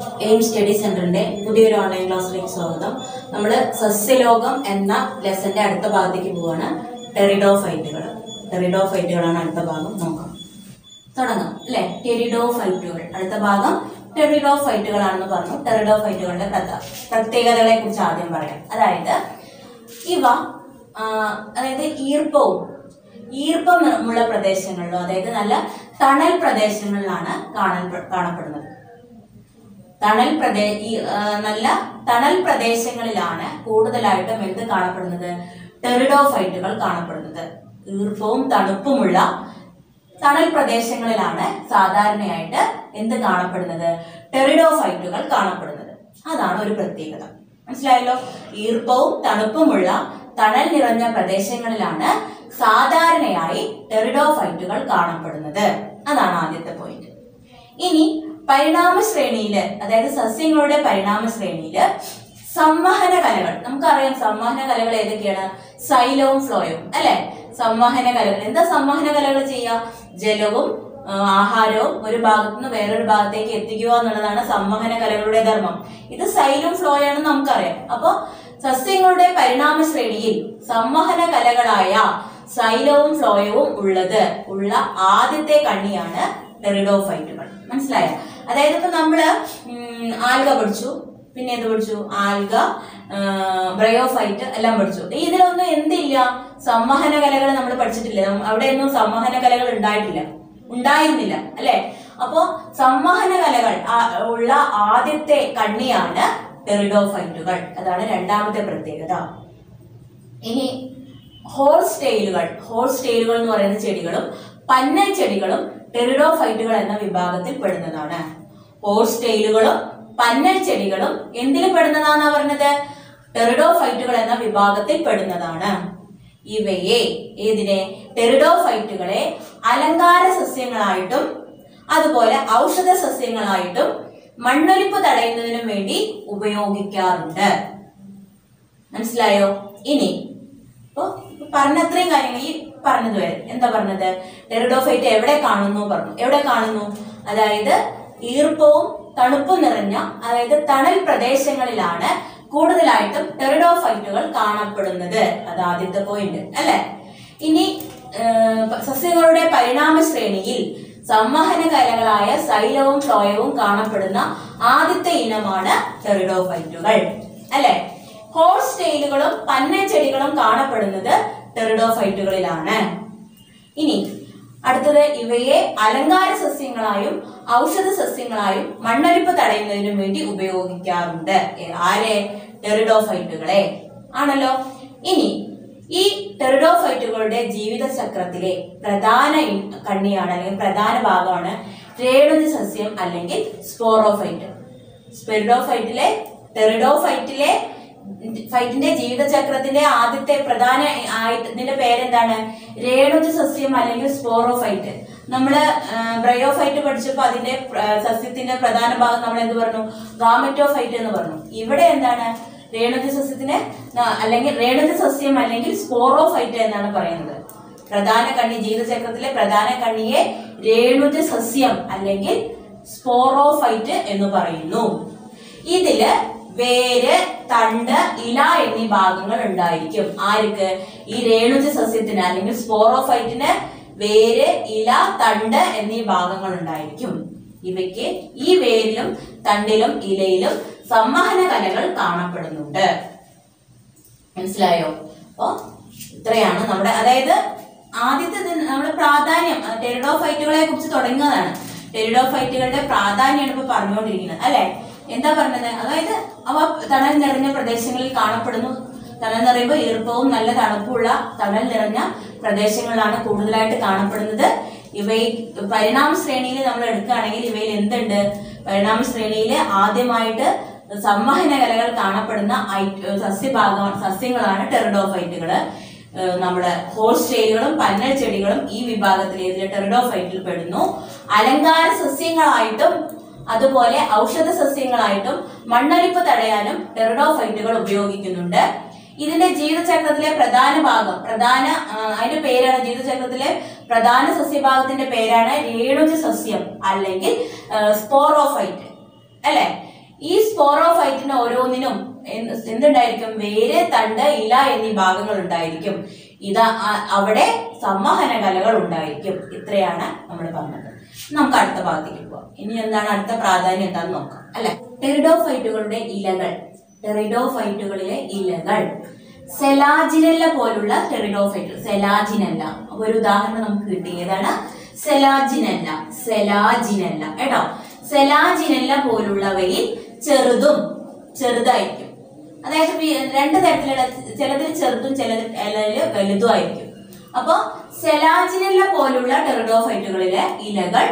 aim study സെന്ററിന്റെ പുതിയൊരു online ക്ലാസ്സിലേക്ക് സ്വാഗതം നമ്മൾ സസ്യലോകം എന്ന ലെസന്റെ അടുത്ത ഭാഗത്തേക്ക് പോവാണ് ടെറിഡോഫൈറ്റുകൾ ടെറിഡോഫൈറ്റുകളാണ് അടുത്ത ഭാഗം നോക്കാം തുടങ്ങാം അല്ലെ ടെറിഡോഫൈറ്റുകൾ അടുത്ത ഭാഗം ടെറിഡോഫൈറ്റുകളാണെന്ന് പറഞ്ഞു ടെറിഡോഫൈറ്റുകളുടെ പ്രധ- പ്രത്യേകതകളെ കുറിച്ച് ആദ്യം പറയാം അതായത് ഇവ ആ, അതായത് ഈർപ്പവും ഈർപ്പം ഉള്ള പ്രദേശങ്ങളിലോ അതായത് നല്ല തണൽ പ്രദേശങ്ങളിലാണ് കാണാൻ കാണപ്പെടുന്നത് തണൽ പ്രദേ ഈ ആ, നല്ല തണൽ പ്രദേശങ്ങളിലാണ് കൂടുതലായിട്ടും എന്ത് കാണപ്പെടുന്നത് ടെറിഡോഫൈറ്റുകൾ കാണപ്പെടുന്നത് ഈർപ്പവും തണുപ്പുമുള്ള തണൽ പ്രദേശങ്ങളിലാണ് സാധാരണയായിട്ട് എന്ത് കാണപ്പെടുന്നത് ടെറിഡോഫൈറ്റുകൾ കാണപ്പെടുന്നത് അതാണ് ഒരു പ്രത്യേകത മനസ്സിലായല്ലോ ഈർപ്പവും തണുപ്പുമുള്ള തണൽ നിറഞ്ഞ പ്രദേശങ്ങളിലാണ് സാധാരണയായി ടെറിഡോഫൈറ്റുകൾ കാണപ്പെടുന്നത് അതാണ് ആദ്യത്തെ പോയിന്റ് ഇനി പരിണാമ ശ്രേണിയില് അതായത് സസ്യങ്ങളുടെ പരിണാമ ശ്രേണിയില് സംവഹന കലകൾ നമുക്കറിയാം സംവഹന കലകൾ ഏതൊക്കെയാണ് സൈലവും ഫ്ലോയും അല്ലെ സംവഹന കലകൾ എന്താ സംവഹന കലകൾ ചെയ്യുക ജലവും ആ, ആഹാരവും ഒരു ഭാഗത്തു നിന്ന് വേറൊരു ഭാഗത്തേക്ക് എത്തിക്കുക എന്നുള്ളതാണ് സംവഹന കലകളുടെ ധർമ്മം ഇത് സൈലും ഫ്ലോയാണെന്ന് നമുക്കറിയാം അപ്പോ സസ്യങ്ങളുടെ പരിണാമ ശ്രേണിയിൽ സംവഹന കലകളായ സൈലവും ഫ്ലോയവും ഉള്ളത് ഉള്ള ആദ്യത്തെ കണ്ണിയാണ് ടെറിഡോഫൈറ്റുകൾ മനസ്സിലായ അതായത് ഇപ്പൊ നമ്മള് ഉം, ആൽഗ പഠിച്ചു പിന്നെ എന്ത് പഠിച്ചു ആൽഗ ആ, ബ്രയോഫൈറ്റ് എല്ലാം പഠിച്ചു ഇതിലൊന്നും എന്തില്ല സംവഹന കലകൾ നമ്മൾ പഠിച്ചിട്ടില്ല നമ്മ- അവിടെയൊന്നും സംവഹന കലകൾ ഉണ്ടായിട്ടില്ല ഉണ്ടായിരുന്നില്ല അല്ലെ അപ്പോ സംവഹന കലകൾ ആ- ഉള്ള ആദ്യത്തെ കണ്ണിയാണ് ടെറിഡോഫൈറ്റുകൾ അതാണ് രണ്ടാമത്തെ പ്രത്യേകത ഇനി ഹോൾസ് ടെയിലുകൾ ഹോൾസ് ടെയിലുകൾ എന്ന് പറയുന്ന ചെടികളും പന്നൽ ചെടികളും ടെറിഡോഫൈറ്റുകൾ എന്ന വിഭാഗത്തിൽ പെടുന്നതാണ് ഹോൾസ് ടെയിലുകളും പന്നൽ ചെടികളും എന്തിലും പെടുന്നതാന്നാ പറഞ്ഞത് ടെറിഡോഫൈറ്റുകൾ എന്ന വിഭാഗത്തിൽ പെടുന്നതാണ് ഇവയെ ഏതിനെ ടെറിഡോഫൈറ്റുകളെ അലങ്കാര സസ്യങ്ങളായിട്ടും അതുപോലെ ഔഷധ സസ്യങ്ങളായിട്ടും മണ്ണൊലിപ്പ് തടയുന്നതിനും വേണ്ടി ഉപയോഗിക്കാറുണ്ട് മനസ്സിലായോ ഇനി ഇപ്പൊ പറഞ്ഞ അത്രയും കാര്യങ്ങൾ ഈ പറഞ്ഞത് വരെ എന്താ പറഞ്ഞത് ടെറിഡോഫൈറ്റ് എവിടെ കാണുന്നു പറഞ്ഞു എവിടെ കാണുന്നു അതായത് ഈർപ്പവും തണുപ്പും നിറഞ്ഞ അതായത് തണൽ പ്രദേശങ്ങളിലാണ് കൂടുതലായിട്ടും ടെറിഡോഫൈറ്റുകൾ കാണപ്പെടുന്നത് അത് ആദ്യത്തെ പോയിന്റ് അല്ലെ ഇനി ഏർ, സസ്യങ്ങളുടെ പരിണാമ ശ്രേണിയിൽ സംവഹന കലകളായ സൈലവും ഫ്ലോയവും കാണപ്പെടുന്ന ആദ്യത്തെ ഇനമാണ് ടെറിഡോഫൈറ്റുകൾ അല്ലെ ഹോഴ്സ് ടെയിലുകളും പന്ന ചെടികളും കാണപ്പെടുന്നത് ടെറിഡോഫൈറ്റുകളിലാണ് ഇനി അടുത്തത് ഇവയെ അലങ്കാര സസ്യങ്ങളായും ഔഷധ സസ്യങ്ങളായും മണ്ണൊലിപ്പ് തടയുന്നതിനും വേണ്ടി ഉപയോഗിക്കാറുണ്ട് ഏ, ആരെ ടെറിഡോഫൈറ്റുകളെ ആണല്ലോ ഇനി ഈ ടെറിഡോഫൈറ്റുകളുടെ ജീവിത ചക്രത്തിലെ പ്രധാന ഇ- കണ്ണിയാണ് അല്ലെങ്കിൽ പ്രധാന ഭാഗമാണ് രേണുജ സസ്യം അല്ലെങ്കിൽ സ്പോറോഫൈറ്റ് സ്പെറിഡോഫൈറ്റിലെ ടെറിഡോഫൈറ്റിലെ ഫൈറ്റിന്റെ ജീവിതചക്രത്തിന്റെ ആദ്യത്തെ പ്രധാന ആയിട്ട് ഇതിന്റെ പേരെന്താണ് രേണുജ സസ്യം അല്ലെങ്കിൽ സ്പോറോഫൈറ്റ് നമ്മള് ബ്രയോഫൈറ്റ് പഠിച്ചപ്പോ അതിന്റെ പ്ര- സസ്യത്തിന്റെ പ്രധാന ഭാഗം നമ്മൾ എന്ത് പറഞ്ഞു ഗാമറ്റോഫൈറ്റ് എന്ന് പറഞ്ഞു ഇവിടെ എന്താണ് രേണുജ സസ്യത്തിന് ന- അല്ലെങ്കിൽ രേണുജ സസ്യം അല്ലെങ്കിൽ സ്പോറോഫൈറ്റ് എന്നാണ് പറയുന്നത് പ്രധാന കണ്ണി ജീവിതചക്രത്തിലെ പ്രധാന കണ്ണിയെ രേണുജ സസ്യം അല്ലെങ്കിൽ സ്പോറോഫൈറ്റ് എന്ന് പറയുന്നു ഇതില് വേര് തണ്ട് ഇല എന്നീ ഭാഗങ്ങൾ ഉണ്ടായിരിക്കും ആർക്ക് ഈ രേണുജ സസ്യത്തിന് അല്ലെങ്കിൽ സ്പോറോഫൈറ്റിന് വേര് ഇല തണ്ട് എന്നീ ഭാഗങ്ങൾ ഉണ്ടായിരിക്കും ഇവയ്ക്ക് ഈ വേരിലും തണ്ടിലും ഇലയിലും സംവഹന കലകൾ കാണപ്പെടുന്നുണ്ട് മനസ്സിലായോ അപ്പോ ഇത്രയാണ് നമ്മുടെ അതായത് ആദ്യത്തെ നമ്മൾ പ്രാധാന്യം ടെറിഡോഫൈറ്റുകളെ കുറിച്ച് തുടങ്ങുന്നതാണ് ടെറിഡോഫൈറ്റുകളുടെ പ്രാധാന്യമാണ് ഇപ്പൊ പറഞ്ഞുകൊണ്ടിരിക്കുന്നത് അല്ലെ എന്താ പറഞ്ഞത് അതായത് അവ തണൽ നിറഞ്ഞ പ്രദേശങ്ങളിൽ കാണപ്പെടുന്നു തണൽ നിറയുമ്പോൾ ഈർപ്പവും നല്ല തണുപ്പുള്ള തണൽ നിറഞ്ഞ പ്രദേശങ്ങളിലാണ് കൂടുതലായിട്ട് കാണപ്പെടുന്നത് ഇവയിൽ പരിണാമ ശ്രേണിയിൽ നമ്മൾ എടുക്കുകയാണെങ്കിൽ ഇവയിൽ എന്തുണ്ട് പരിണാമ ശ്രേണിയിൽ ആദ്യമായിട്ട് സംവഹന കലകൾ കാണപ്പെടുന്ന ഐ- സസ്യഭാഗം സസ്യങ്ങളാണ് ടെറിഡോഫൈറ്റുകള് ഏഹ് നമ്മുടെ ഹോൾസ് ചെടികളും പന്നൽ ചെടികളും ഈ വിഭാഗത്തിൽ ഇതിൽ ടെറിഡോഫൈറ്റിൽ പെടുന്നു അലങ്കാര സസ്യങ്ങളായിട്ടും അതുപോലെ ഔഷധ സസ്യങ്ങളായിട്ടും മണ്ണൊലിപ്പ് തടയാനും ടെറിഡോഫൈറ്റുകൾ ഉപയോഗിക്കുന്നുണ്ട് ഇതിന്റെ ജീവിതചക്രത്തിലെ പ്രധാന ഭാഗം പ്രധാന ആ, അതിന്റെ പേരാണ് ജീവിതചക്രത്തിലെ പ്രധാന സസ്യഭാഗത്തിന്റെ പേരാണ് രേണുജ സസ്യം അല്ലെങ്കിൽ സ്പോറോഫൈറ്റ് അല്ലെ ഈ സ്പോറോഫൈറ്റിന് ഓരോന്നിനും എന്ത് എന്തുണ്ടായിരിക്കും വേര് തണ്ട് ഇല എന്നീ ഭാഗങ്ങൾ ഉണ്ടായിരിക്കും ഇത് ആ- അവിടെ സംവഹന കലകൾ ഉണ്ടായിരിക്കും ഇത്രയാണ് നമ്മൾ പറഞ്ഞത് നമുക്ക് അടുത്ത ഭാഗത്തേക്ക് പോവാം ഇനി എന്താണ് അടുത്ത പ്രാധാന്യം എന്താണെന്ന് നോക്കാം അല്ലെ ടെറിഡോഫൈറ്റുകളുടെ ഇലകൾ ടെറിഡോഫൈറ്റുകളിലെ ഇലകൾ സെലാജിനെല്ല പോലുള്ള ടെറിഡോഫൈറ്റ് സെലാജിനെല്ല അപ്പൊ ഒരു ഉദാഹരണം നമുക്ക് കിട്ടി ഏതാണ് സെലാജിനെല്ല സെലാജിനെല്ല കേട്ടോ സെലാജിനെല്ല പോലുള്ളവയിൽ ചെറുതും ചെറുതായിരിക്കും അതായത് വി- രണ്ട് തരത്തിലുള്ള ചിലതിൽ ചെറുതും ചിലതിൽ വലുതും ആയിരിക്കും അപ്പൊ സെലാജിനെല്ല പോലുള്ള ടെറിഡോഫൈറ്റുകളിലെ ഇലകൾ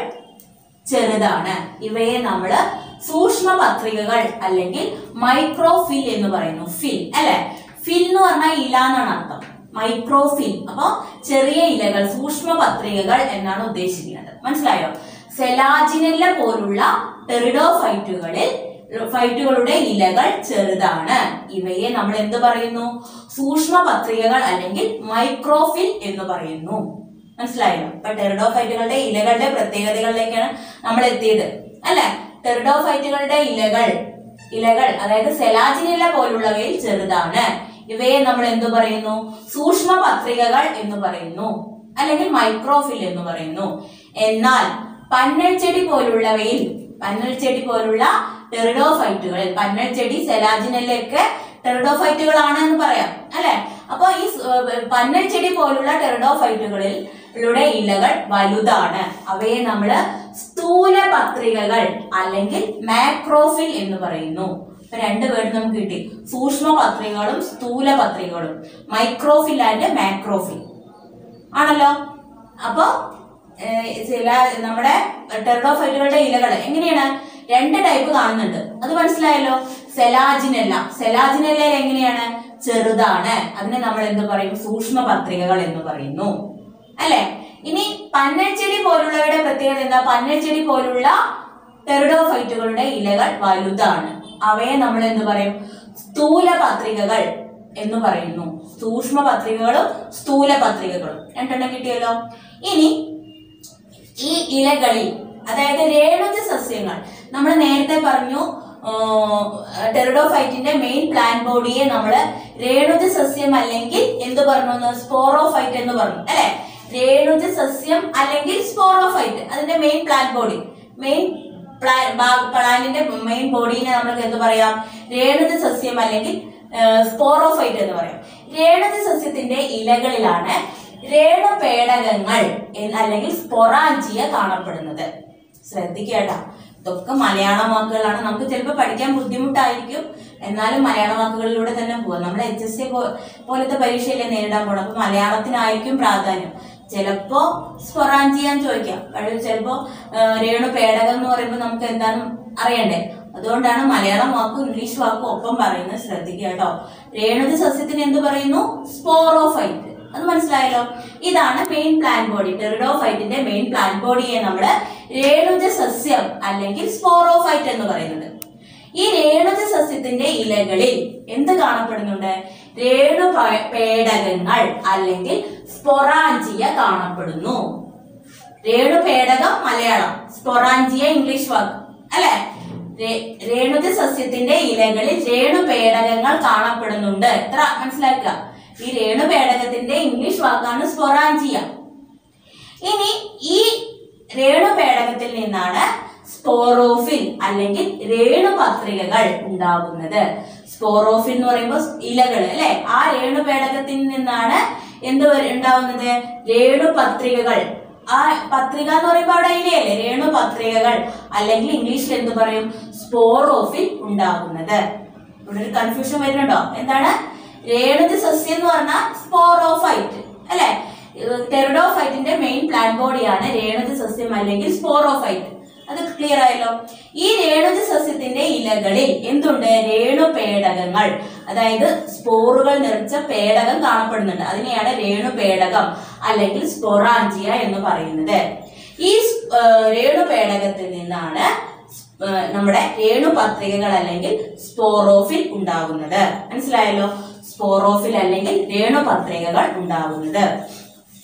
ചെറുതാണ് ഇവയെ നമ്മൾ സൂക്ഷ്മ പത്രികകൾ അല്ലെങ്കിൽ മൈക്രോഫിൽ എന്ന് പറയുന്നു ഫിൽ അല്ലെ ഫിൽ എന്ന് പറഞ്ഞാൽ ഇല എന്നാണ് അർത്ഥം മൈക്രോഫിൽ അപ്പൊ ചെറിയ ഇലകൾ സൂക്ഷ്മ പത്രികകൾ എന്നാണ് ഉദ്ദേശിക്കുന്നത് മനസ്സിലായോ സെലാജിനെല്ല പോലുള്ള ടെറിഡോഫൈറ്റുകളിൽ ഫൈറ്റുകളുടെ ഇലകൾ ചെറുതാണ് ഇവയെ നമ്മൾ എന്ത് പറയുന്നു സൂക്ഷ്മ പത്രികകൾ അല്ലെങ്കിൽ മൈക്രോഫിൽ എന്ന് പറയുന്നു മനസ്സിലായല്ലോ അപ്പൊ ടെറിഡോഫൈറ്റുകളുടെ ഇലകളുടെ പ്രത്യേകതകളിലേക്കാണ് നമ്മൾ എത്തിയത് അല്ലെ ടെറിഡോഫൈറ്റുകളുടെ ഇലകൾ ഇലകൾ അതായത് സെലാജിനില പോലുള്ളവയിൽ ചെറുതാണ് ഇവയെ നമ്മൾ എന്തു പറയുന്നു സൂക്ഷ്മ പത്രികകൾ എന്ന് പറയുന്നു അല്ലെങ്കിൽ മൈക്രോഫിൽ എന്ന് പറയുന്നു എന്നാൽ പന്നൽ ചെടി പോലുള്ളവയിൽ പന്നൽ ചെടി പോലുള്ള ടെറിഡോഫൈറ്റുകളിൽ പന്നൽ ചെടി സെലാജിനെല്ലൊക്കെ ടെറിഡോഫൈറ്റുകളാണ് എന്ന് പറയാം അല്ലെ അപ്പൊ ഈ സ്- ഏർ പന്നൽ ചെടി പോലുള്ള ടെറിഡോഫൈറ്റുകളിൽ ളുടെ ഇലകൾ വലുതാണ് അവയെ നമ്മൾ സ്ഥൂല പത്രികകൾ അല്ലെങ്കിൽ മാക്രോഫിൽ എന്ന് പറയുന്നു ഇപ്പൊ രണ്ട് വേർഡ് നമുക്ക് കിട്ടി സൂക്ഷ്മ പത്രികകളും സ്ഥൂല പത്രികകളും മൈക്രോഫിൽ ആൻഡ് മാക്രോഫിൽ ആണല്ലോ അപ്പൊ ഏഹ്, ചില നമ്മുടെ ടെറിഡോഫൈറ്റുകളുടെ ഇലകൾ എങ്ങനെയാണ് രണ്ട് ടൈപ്പ് കാണുന്നുണ്ട് അത് മനസ്സിലായല്ലോ സെലാജിനെല്ല സെലാജിനെല്ല എങ്ങനെയാണ് ചെറുതാണ് അതിനെ നമ്മൾ എന്ത് പറയും സൂക്ഷ്മ പത്രികകൾ എന്ന് പറയുന്നു അല്ലെ ഇനി പന്നൽച്ചെടി പോലുള്ളവയുടെ പ്രത്യേകത എന്താ പന്നൽച്ചെടി പോലുള്ള ടെറിഡോഫൈറ്റുകളുടെ ഇലകൾ വലുതാണ് അവയെ നമ്മൾ എന്ത് പറയും സ്ഥൂല പത്രികകൾ എന്ന് പറയുന്നു സൂക്ഷ്മ പത്രികകളും സ്ഥൂല പത്രികകളും രണ്ടെണ്ണം കിട്ടിയല്ലോ ഇനി ഈ ഇലകളിൽ അതായത് രേണുജ സസ്യങ്ങൾ നമ്മൾ നേരത്തെ പറഞ്ഞു ടെറിഡോഫൈറ്റിന്റെ മെയിൻ പ്ലാൻ ബോഡിയെ നമ്മൾ രേണുജ സസ്യം അല്ലെങ്കിൽ എന്ത് പറഞ്ഞു സ്പോറോഫൈറ്റ് എന്ന് പറഞ്ഞു അല്ലെ രേണുജ സസ്യം അല്ലെങ്കിൽ സ്പോറോഫൈറ്റ് അതിന്റെ മെയിൻ പ്ലാൻ ബോഡി മെയിൻ പ്ലാന്റിന്റെ മെയിൻ ബോഡീനെ നമുക്ക് എന്ത് പറയാം രേണുജ സസ്യം അല്ലെങ്കിൽ സ്പോറോഫൈറ്റ് എന്ന് പറയാം രേണുജ സസ്യത്തിന്റെ ഇലകളിലാണ് രേണുപേടകങ്ങൾ എന്ന് അല്ലെങ്കിൽ സ്പൊറാഞ്ചിയ കാണപ്പെടുന്നത് ശ്രദ്ധിക്കുക കേട്ടോ ഇതൊക്കെ മലയാള വാക്കുകളാണ് നമുക്ക് ചിലപ്പോൾ പഠിക്കാൻ ബുദ്ധിമുട്ടായിരിക്കും എന്നാലും മലയാള വാക്കുകളിലൂടെ തന്നെ പോവാം നമ്മൾ എച്ച് എസ് സി പോലത്തെ പരീക്ഷയിലെ നേരിടാൻ പോകണം അപ്പൊ മലയാളത്തിനായിരിക്കും പ്രാധാന്യം ചിലപ്പോ സ്പൊറാഞ്ചിയാൻ ചോദിക്കാം പക്ഷേ ചിലപ്പോ ആ, രേണു പേടകം എന്ന് പറയുമ്പോൾ നമുക്ക് എന്താണ് അറിയണ്ടേ അതുകൊണ്ടാണ് മലയാളം വാക്കും ഇംഗ്ലീഷ് വാക്കും ഒപ്പം പറയുന്നത് ശ്രദ്ധിക്കുക കേട്ടോ രേണുജ സസ്യത്തിന് എന്ത് പറയുന്നു സ്പോറോഫൈറ്റ് അത് മനസ്സിലായല്ലോ ഇതാണ് മെയിൻ പ്ലാൻ ബോഡി ടെറിഡോഫൈറ്റിന്റെ മെയിൻ പ്ലാൻ ബോഡിയെ നമ്മൾ രേണുജ സസ്യം അല്ലെങ്കിൽ സ്പോറോഫൈറ്റ് എന്ന് പറയുന്നത് ഈ രേണുജ സസ്യത്തിന്റെ ഇലകളിൽ എന്ത് കാണപ്പെടുന്നുണ്ട് രേണു പ- പേടകങ്ങൾ അല്ലെങ്കിൽ സ്പൊറാഞ്ചിയ കാണപ്പെടുന്നു രേണുപേടകം മലയാളം സ്പൊറാഞ്ചിയ ഇംഗ്ലീഷ് വാക്ക് അല്ലെ രേ- രേണുജ സസ്യത്തിന്റെ ഇലകളിൽ രേണുപേടകങ്ങൾ കാണപ്പെടുന്നുണ്ട് എത്ര മനസ്സിലാക്കുക ഈ രേണുപേടകത്തിന്റെ ഇംഗ്ലീഷ് വാക്കാണ് സ്പൊറാഞ്ചിയ ഇനി ഈ രേണുപേടകത്തിൽ നിന്നാണ് സ്പോറോഫിൽ അല്ലെങ്കിൽ രേണുപത്രികകൾ ഉണ്ടാകുന്നത് സ്പോറോഫിൽ എന്ന് പറയുമ്പോൾ ഇലകൾ അല്ലെ ആ രേണുപേടകത്തിൽ നിന്നാണ് എന്ത് വര- ഉണ്ടാവുന്നത് രേണുപത്രികകൾ ആ പത്രിക എന്ന് പറയുമ്പോൾ അവിടെ ഇലയല്ലേ രേണുപത്രികകൾ അല്ലെങ്കിൽ ഇംഗ്ലീഷിൽ എന്ത് പറയും സ്പോറോഫിൽ ഉണ്ടാകുന്നത് ഇവിടെ ഒരു കൺഫ്യൂഷൻ വരുന്നുണ്ടോ എന്താണ് രേണുജ സസ്യം എന്ന് പറഞ്ഞാൽ സ്പോറോഫൈറ്റ് അല്ലെ ടെറിഡോഫൈറ്റിന്റെ മെയിൻ പ്ലാൻ ബോഡിയാണ് രേണുജ സസ്യം അല്ലെങ്കിൽ സ്പോറോഫൈറ്റ് അത് ക്ലിയർ ആയല്ലോ ഈ രേണുജ സസ്യത്തിന്റെ ഇലകളിൽ എന്തുണ്ട് രേണുപേടകങ്ങൾ അതായത് സ്പോറുകൾ നിറച്ച പേടകം കാണപ്പെടുന്നുണ്ട് അതിനെയാണ് രേണുപേടകം അല്ലെങ്കിൽ സ്പൊറാഞ്ചിയ എന്ന് പറയുന്നത് ഈ സ്- ആ, രേണുപേടകത്തിൽ നിന്നാണ് ആ, നമ്മുടെ രേണുപത്രികകൾ അല്ലെങ്കിൽ സ്പോറോഫിൽ ഉണ്ടാകുന്നത് മനസ്സിലായല്ലോ സ്പോറോഫിൽ അല്ലെങ്കിൽ രേണുപത്രികകൾ ഉണ്ടാകുന്നത്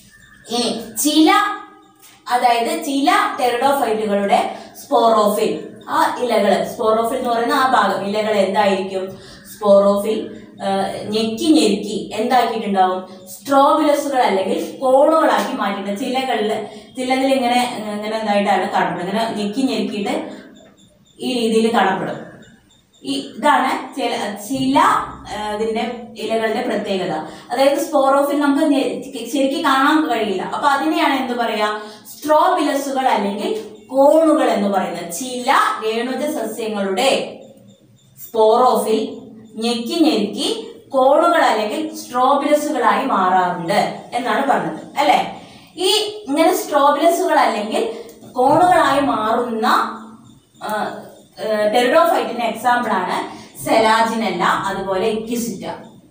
ഇനി ചില അതായത് ചില ടെറിഡോഫൈറ്റുകളുടെ സ്പോറോഫിൽ ആ ഇലകള് സ്പോറോഫിൽ എന്ന് പറയുന്ന ആ ഭാഗം ഇലകൾ എന്തായിരിക്കും സ്പോറോഫിൽ ആ, ഞെക്കി ഞെരുക്കി എന്താക്കിയിട്ടുണ്ടാവും സ്ട്രോബിലസുകൾ അല്ലെങ്കിൽ കോണുകളാക്കി മാറ്റിയിട്ടുണ്ട് ചിലകളിൽ ചിലതിൽ ഇങ്ങനെ ഇങ്ങനെ ഇതായിട്ടാണ് കാണപ്പെടുന്നത് ഇങ്ങനെ ഞെക്കി ഞെരുക്കിയിട്ട് ഈ രീതിയിൽ കാണപ്പെടും ഈ ഇതാണ് ചില ചില ആ, ഇതിന്റെ ഇലകളുടെ പ്രത്യേകത അതായത് സ്പോറോഫിൽ നമുക്ക് ഞെ- ശരിക്കും കാണാൻ കഴിയില്ല അപ്പൊ അതിനെയാണ് എന്ത് പറയാ സ്ട്രോബിലസുകൾ അല്ലെങ്കിൽ കോണുകൾ എന്ന് പറയുന്നത് ചില രേണുജ സസ്യങ്ങളുടെ സ്പോറോഫിൽ ഞെക്കി ഞെരുക്കി കോണുകൾ അല്ലെങ്കിൽ സ്ട്രോബിലസുകളായി മാറാറുണ്ട് എന്നാണ് പറഞ്ഞത് അല്ലെ ഈ ഇങ്ങനെ സ്ട്രോബിലസുകൾ അല്ലെങ്കിൽ കോണുകളായി മാറുന്ന ടെറിഡോഫൈറ്റിന്റെ എക്സാമ്പിൾ ആണ് സെലാജിനല്ല അതുപോലെ ഇക്വിസിറ്റ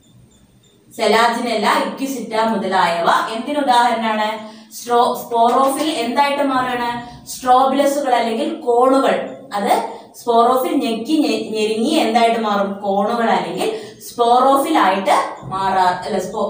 സെലാജിനല്ല ഇക്വിസിറ്റ മുതലായവ എന്തിന് ഉദാഹരണമാണ് സ്ട്രോ സ്പോറോഫിൽ എന്തായിട്ട് മാറുകയാണ് സ്ട്രോബിലസുകൾ അല്ലെങ്കിൽ കോണുകൾ അത് സ്പോറോഫിൽ ഞെക്കി ഞെ- ഞെരുങ്ങി എന്തായിട്ട് മാറും കോണുകൾ അല്ലെങ്കിൽ സ്പോറോഫിൽ ആയിട്ട് മാറാ അല്ല സ്പോ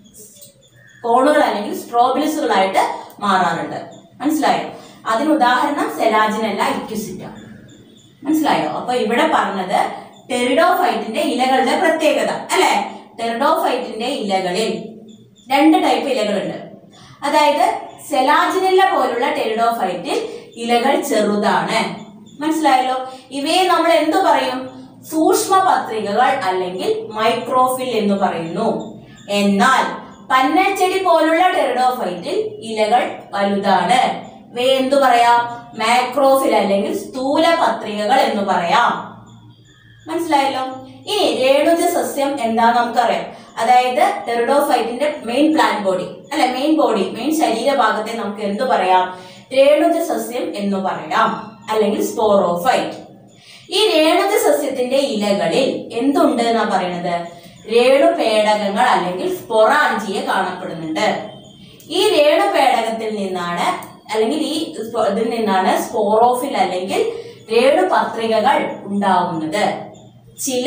കോണുകൾ അല്ലെങ്കിൽ സ്ട്രോബിലസുകളായിട്ട് മാറാറുണ്ട് മനസ്സിലായോ അതിന് ഉദാഹരണം സെലാജിനല്ല ഇക്വിസിറ്റ മനസ്സിലായോ അപ്പൊ ഇവിടെ പറഞ്ഞത് ടെറിഡോഫൈറ്റിന്റെ ഇലകളുടെ പ്രത്യേകത അല്ലെ ടെറിഡോഫൈറ്റിന്റെ ഇലകളിൽ രണ്ട് ടൈപ്പ് ഇലകളുണ്ട് അതായത് സെലാജിനില്ല പോലുള്ള ടെറിഡോഫൈറ്റിൽ ഇലകൾ ചെറുതാണ് മനസ്സിലായല്ലോ ഇവയെ നമ്മൾ എന്തു പറയും സൂക്ഷ്മ പത്രികകൾ അല്ലെങ്കിൽ മൈക്രോഫിൽ എന്ന് പറയുന്നു എന്നാൽ പന്നച്ചെടി പോലുള്ള ടെറിഡോഫൈറ്റിൽ ഇലകൾ വലുതാണ് ഇവയെ എന്തു പറയാം മാക്രോഫിൽ അല്ലെങ്കിൽ സ്ഥൂല പത്രികകൾ എന്ന് പറയാം മനസ്സിലായല്ലോ ഇനി രേണുജ സസ്യം എന്താന്ന് നമുക്കറിയാം അതായത് ടെറിഡോഫൈറ്റിന്റെ മെയിൻ പ്ലാന്റ് ബോഡി അല്ലെ മെയിൻ ബോഡി മെയിൻ ശരീരഭാഗത്തെ നമുക്ക് എന്തു പറയാം രേണുജ സസ്യം എന്ന് പറയാം അല്ലെങ്കിൽ സ്പോറോഫൈറ്റ് ഈ രേണുജ സസ്യത്തിന്റെ ഇലകളിൽ എന്തുണ്ട് എന്നാ പറയുന്നത് രേണുപേടകങ്ങൾ അല്ലെങ്കിൽ സ്പൊറാഞ്ചിയ കാണപ്പെടുന്നുണ്ട് ഈ രേണുപേടകത്തിൽ നിന്നാണ് അല്ലെങ്കിൽ ഈ സ്പോ- ഇതിൽ നിന്നാണ് സ്പോറോഫിൽ അല്ലെങ്കിൽ രേണുപത്രികകൾ ഉണ്ടാവുന്നത് ചില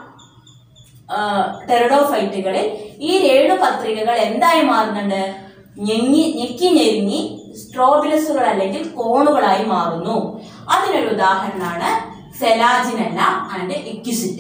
ആ, ടെറിഡോഫൈറ്റുകളിൽ ഈ രേണുപത്രികകൾ എന്തായി മാറുന്നുണ്ട് ഞെങ്ങി ഞെക്കി ഞെരുങ്ങി സ്ട്രോബിലസുകൾ അല്ലെങ്കിൽ കോണുകളായി മാറുന്നു അതിനൊരു ഉദാഹരണമാണ് സെലാജിനല്ല ആൻഡ് ഇക്വിസിറ്റ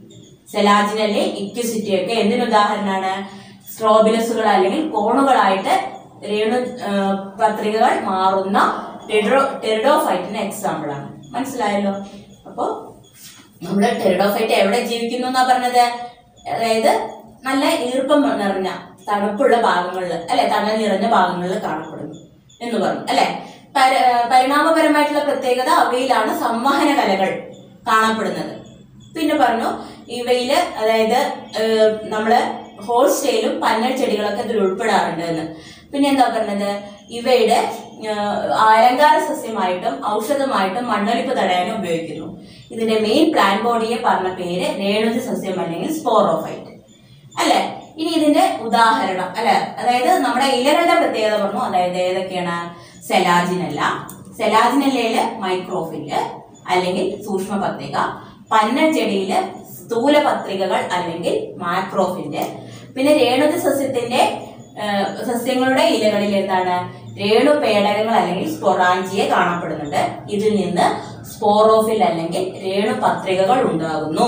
സെലാജിനല്ലേ ഇക്വിസിറ്റയൊക്കെ എന്തിനു ഉദാഹരണമാണ് സ്ട്രോബിലസുകൾ അല്ലെങ്കിൽ കോണുകളായിട്ട് രേണു ആ, പത്രികകൾ മാറുന്ന ടെറിഡോ ടെറിഡോഫൈറ്റിന് എക്സാമ്പിൾ ആണ് മനസ്സിലായല്ലോ അപ്പോ നമ്മുടെ ടെറിഡോഫൈറ്റ് എവിടെ ജീവിക്കുന്നു എന്നാ പറഞ്ഞത് അതായത് നല്ല ഈർപ്പം നിറഞ്ഞ തണുപ്പുള്ള ഭാഗങ്ങളിൽ അല്ലെ തണൽ നിറഞ്ഞ ഭാഗങ്ങളിൽ കാണപ്പെടുന്നു എന്ന് പറഞ്ഞു അല്ലെ പര- പരിണാമപരമായിട്ടുള്ള പ്രത്യേകത അവയിലാണ് സംവഹന കലകൾ കാണപ്പെടുന്നത് പിന്നെ പറഞ്ഞു ഇവയില് അതായത് ഏഹ്, നമ്മള് ഹോൾസ്റ്റൈലും പന്നൽ ചെടികളൊക്കെ ഇതിൽ ഉൾപ്പെടാറുണ്ട് എന്ന് പിന്നെ എന്താ പറഞ്ഞത് ഇവയുടെ ഏഹ്, അലങ്കാര സസ്യമായിട്ടും ഔഷധമായിട്ടും മണ്ണൊലിപ്പ് തടയാനും ഉപയോഗിക്കുന്നു ഇതിന്റെ മെയിൻ പ്ലാൻ ബോഡിയെ പറഞ്ഞ പേര് രേണുജ സസ്യം അല്ലെങ്കിൽ സ്പോറോഫൈറ്റ് അല്ലെ ഇനി ഇതിന്റെ ഉദാഹരണം അല്ലെ അതായത് നമ്മുടെ ഇലകളുടെ പ്രത്യേകത പറഞ്ഞു അതായത് ഏതൊക്കെയാണ് സെലാജിനല്ല സെലാജിനല്ലയില് മൈക്രോഫില് അല്ലെങ്കിൽ സൂക്ഷ്മ പത്രിക പന്നച്ചെടിയില് സ്ഥൂല പത്രികകൾ അല്ലെങ്കിൽ മാക്രോഫില് പിന്നെ രേണുജ സസ്യത്തിന്റെ ആ, സസ്യങ്ങളുടെ ഇലകളിൽ എന്താണ് രേണുപേടകങ്ങൾ അല്ലെങ്കിൽ സ്പൊറാഞ്ചിയെ കാണപ്പെടുന്നുണ്ട് ഇതിൽ നിന്ന് സ്പോറോഫിൽ അല്ലെങ്കിൽ രേണുപത്രികകൾ ഉണ്ടാകുന്നു